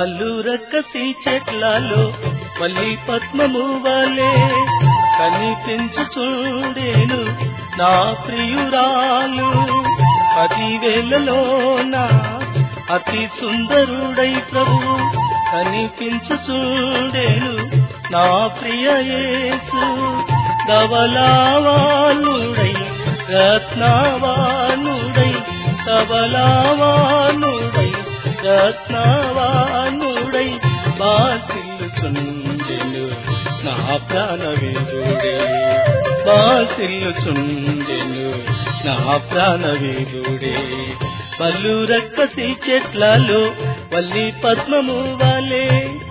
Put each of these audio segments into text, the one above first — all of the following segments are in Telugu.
పళ్ళు రక్కసి చెట్లలో మళ్ళీ పద్మము వలే కనిపించుచుండేను నా ప్రియురాలు పదివేలలోన అతి సుందరుడై ప్రభు కనిపించుచుండేను నా ప్రియ యేసు ధవలావానుడై రత్నవానుడై ధవలావానుడై రత్నవానుడై బాసిల్లుచుండెను నా ప్రాణవీరుడే బాసిల్లుచుండెను నా ప్రాణవీరుడే పళ్ళు రక్కసి చెట్లలో వల్లి పద్మము వాలే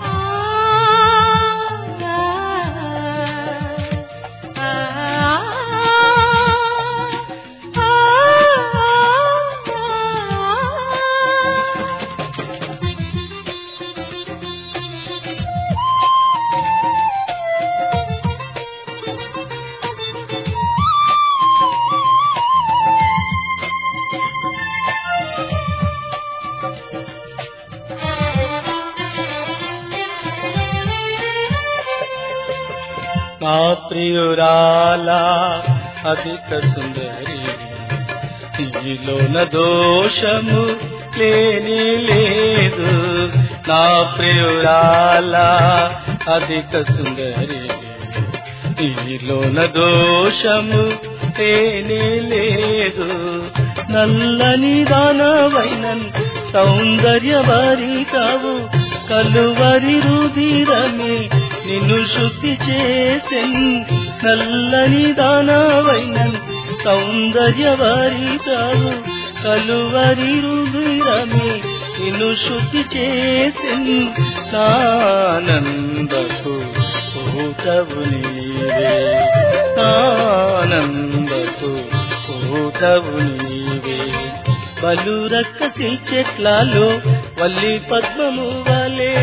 నా ప్రియురాలా అధిక సుందరి నీలోన దోషము లేని లేదు నా ప్రియురాలా అధిక సుందరి నీలోన దోషము లేని లేదు నల్లని దానవైనన్ సౌందర్యవరి కావు కలువరి రుధిరమే నిన్ను శుద్ధి చేసెన్ నల్లని దానవైనన్ సౌందర్యవరి కావు కలువరి రుధిరమే నిన్ను శుద్ధి చేసెన్ ఆనందపు పూతవు నీవే ఆనందపు పూతవు నీవే బలు రక్కసి చెట్లలో వల్లి పద్మము వలే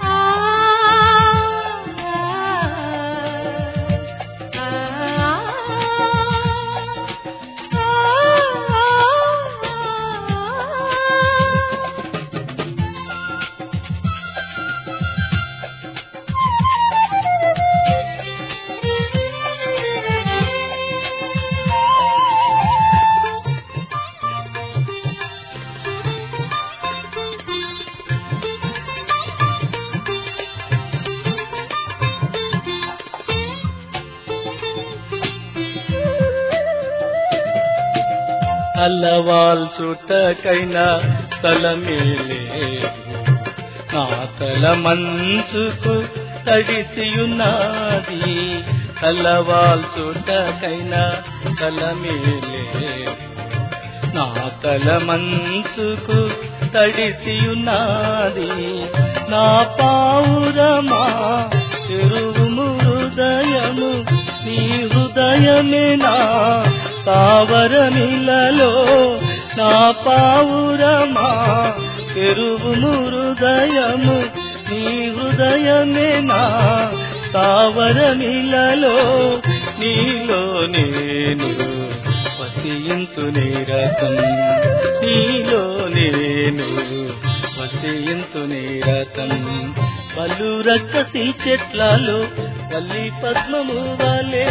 అల్లవాల్ చుట్టకైనా తలమేలే నా తల మంచుకు తడిసియున్నది అల్లవాల్ చుట్టకైనా తలమేలే నా తల మంచుకు తడిసియున్నది నా పావురమా తిరుగుము హృదయము నీ హృదయమే నా తావరమిలలో నా పావురమా తెరువుము హృదయము నీ హృదయమే నా తావరమిలలో నీలో నేను వసియంతు నిరతం నీలో నేను వసియంతు నిరతం పలు రక్కసి చెట్లలో వల్లి పద్మము వలే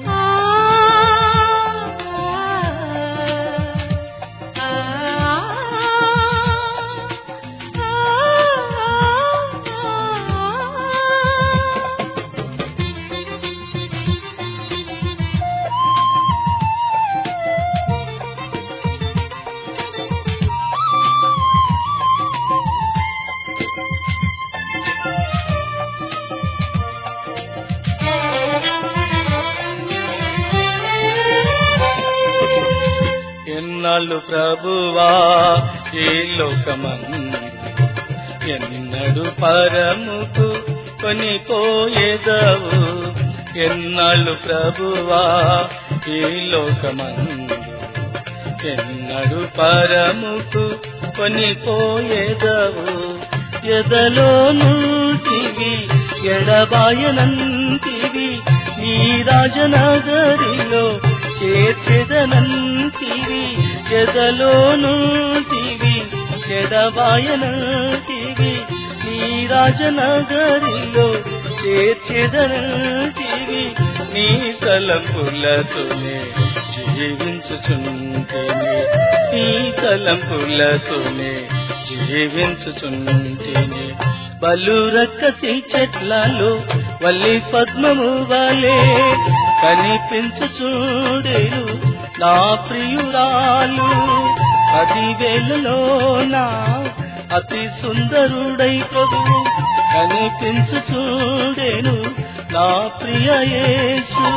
ఎన్నాళ్ళు ప్రభువా ఈ లోకమందు ఎన్నడు పరముకు కొనిపోయేదవు ఎన్నాళ్ళు ప్రభువా ఈ లోకమందు ఎన్నడు పరముకు కొనిపోయేదవు ఎదలో నుంటివి ఎడబాయనంతివి నీ రాజనగరిలో చేర్చెదనంతివి ఎదలో నుంటివి ఎడబాయనంతివి నీ నీ రాజనగరిలో చేర్చెదనంటివి నీ తలంపులతోనే జీవించుచుంటేనే నీ తలంపులతోనే జీవించుచుంటేనే బలు రక్కసి చెట్లలో వల్లి పద్మము వలే కనిపించుచుండేను నా ప్రియురాలు అది వేళలోనా అతి సుందరుడై ప్రభువు కనిపించుచుండేను నా ప్రియ యేసు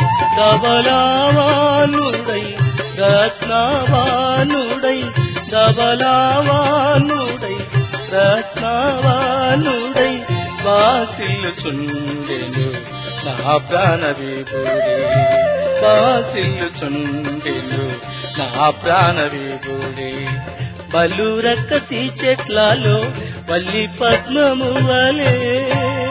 దబలావానుడై రత్నవానుడై దబలావానుడై రత్నవానుడై వాసిల్లుచుండెను నా ప్రాణ విభుడి వాసిల్లుచుండెను నా ప్రాణ విభుడి బలు రక్కసి చెట్లలో వల్లి పద్మము వలే